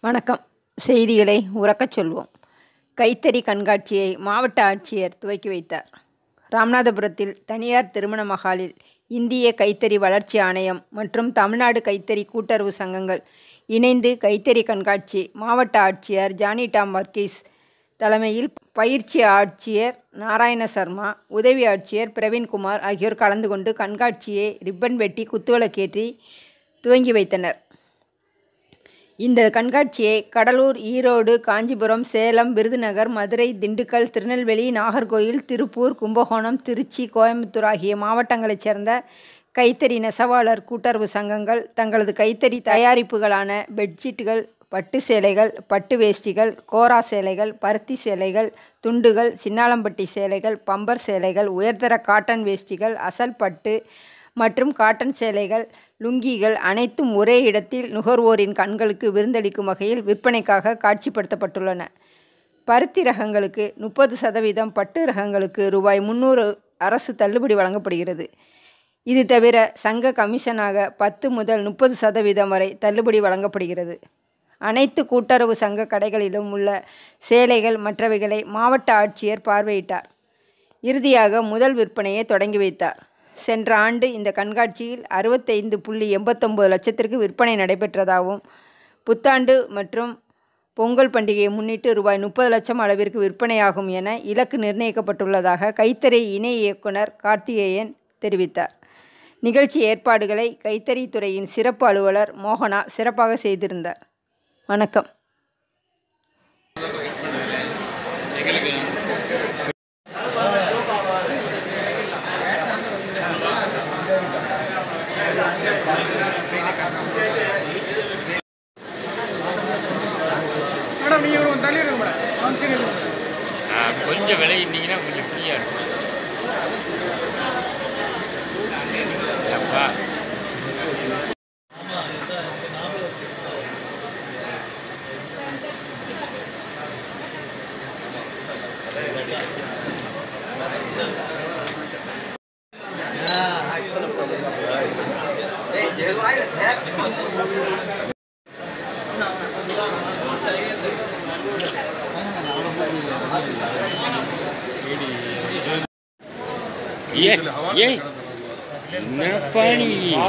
வணக்கம் செய்திகளை உறக்கச் சொல்வோம் கைத்தறி கண்காட்சியை மாவட்ட ஆட்சியர் துவக்கி வைத்தார் ராமநாதபுரத்தில் தனியார் திருமண மகாலில் இந்திய கைத்தறி வளர்ச்சி ஆணையம் மற்றும் தமிழ்நாடு கைத்தறி கூட்டுறவு சங்கங்கள் இணைந்து கைத்தறி கண்காட்சி மாவட்ட ஆட்சியர் ஜானி டாம் வர்கீஸ் தலைமையில் பயிற்சி ஆட்சியர் நாராயண சர்மா உதவி ஆட்சியர் பிரவீன்குமார் ஆகியோர் கலந்து கொண்டு கண்காட்சியை ரிப்பன் வெட்டி குத்துவிளக்கேற்றி துவங்கி வைத்தனர் இந்த கண்காட்சியை கடலூர் ஈரோடு காஞ்சிபுரம் சேலம் விருதுநகர் மதுரை திண்டுக்கல் திருநெல்வேலி நாகர்கோயில் திருப்பூர் கும்பகோணம் திருச்சி கோயம்புத்தூர் ஆகிய மாவட்டங்களைச் சேர்ந்த கைத்தறி நெசவாளர் கூட்டுறவு சங்கங்கள் தங்களது கைத்தறி தயாரிப்புகளான பெட்ஷீட்டுகள் பட்டு சேலைகள் பட்டு வேஷ்டிகள் கோரா சேலைகள் பருத்தி சேலைகள் துண்டுகள் சின்னாளம்பட்டி சேலைகள் பம்பர் சேலைகள் உயர்தர காட்டன் வேஷ்டிகள் அசல் பட்டு மற்றும் காட்டன் சேலைகள் லுங்கிகள் அனைத்தும் ஒரே இடத்தில் நுகர்வோரின் கண்களுக்கு விருந்தளிக்கும் வகையில் விற்பனைக்காக காட்சிப்படுத்தப்பட்டுள்ளன பருத்தி ரகங்களுக்கு முப்பது சதவீதம் பட்டு ரகங்களுக்கு ரூபாய் முந்நூறு அரசு தள்ளுபடி வழங்கப்படுகிறது இது தவிர சங்க கமிஷனாக பத்து முதல் முப்பது சதவீதம் வரை தள்ளுபடி வழங்கப்படுகிறது அனைத்து கூட்டுறவு சங்க கடைகளிலும் உள்ள சேலைகள் மற்றவைகளை மாவட்ட ஆட்சியர் பார்வையிட்டார் இறுதியாக முதல் விற்பனையை தொடங்கி வைத்தார் சென்ற ஆண்டு இந்த கண்காட்சியில் அறுபத்தைந்து புள்ளி எண்பத்தொம்போது லட்சத்திற்கு விற்பனை நடைபெற்றதாகவும் புத்தாண்டு மற்றும் பொங்கல் பண்டிகையை முன்னிட்டு ரூபாய் முப்பது லட்சம் அளவிற்கு விற்பனையாகும் என இலக்கு நிர்ணயிக்கப்பட்டுள்ளதாக கைத்தறி இணை இயக்குனர் கார்த்திகேயன் தெரிவித்தார் நிகழ்ச்சி ஏற்பாடுகளை கைத்தறித்துறையின் சிறப்பு அலுவலர் மோகனா சிறப்பாக செய்திருந்தார் வணக்கம் மேடம் நீங்கள் கொஞ்சம் தள்ளி இருங்க மேடம் ஆன் சைடு இருங்க ஆ, கொஞ்சம் விலகிட்டீங்கன்னா கொஞ்சம் ஃப்ரீயாக இருக்கும் அப்பா ஏ ஏ என்னப்பா நீ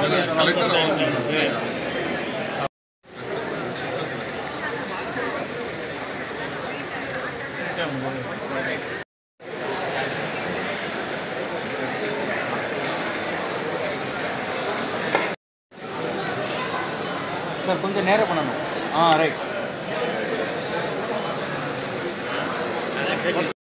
சார் கொஞ்சம் நேரம் பண்ணணும் ஆ ரைட்